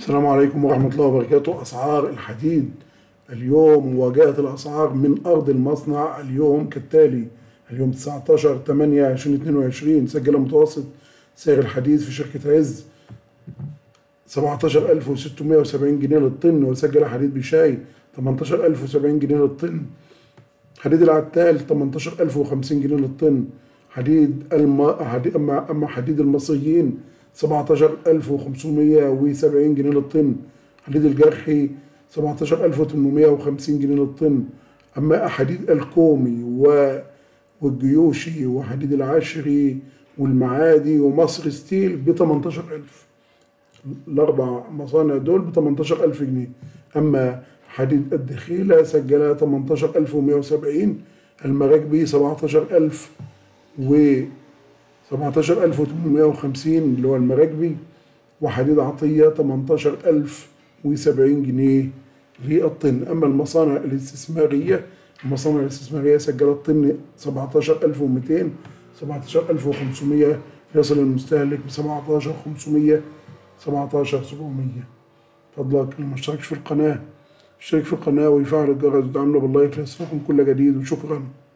السلام عليكم ورحمة الله وبركاته أسعار الحديد اليوم مواجهة الأسعار من أرض المصنع اليوم كالتالي اليوم 19 8 2022 سجل متوسط سعر الحديد في شركة عز 17670 جنيه للطن وسجل حديد بشاي 18070 جنيه للطن حديد العتال 18050 جنيه للطن حديد الم... حديد أما أما حديد المصريين 17570 جنيه للطن حديد الجرحي 17850 جنيه للطن أما حديد الكومي و... والجيوشي وحديد العشري والمعادي ومصر ستيل ب 18000 الأربع مصانع دول ب 18000 جنيه أما حديد الدخيلة سجلها 18170 المراكبي 17000 و 17850 اللي هو المراكبي وحديد عطية 18070 جنيه للطن أما المصانع الاستثمارية المصانع الاستثمارية سجلت طن 17200 17500 يصل المستهلك ب 17500 17700 فضلك اللي ما اشتركش في القناة اشترك في القناة ويفعل الجرس وتعاملوا باللايك ليصلكم كل جديد وشكرا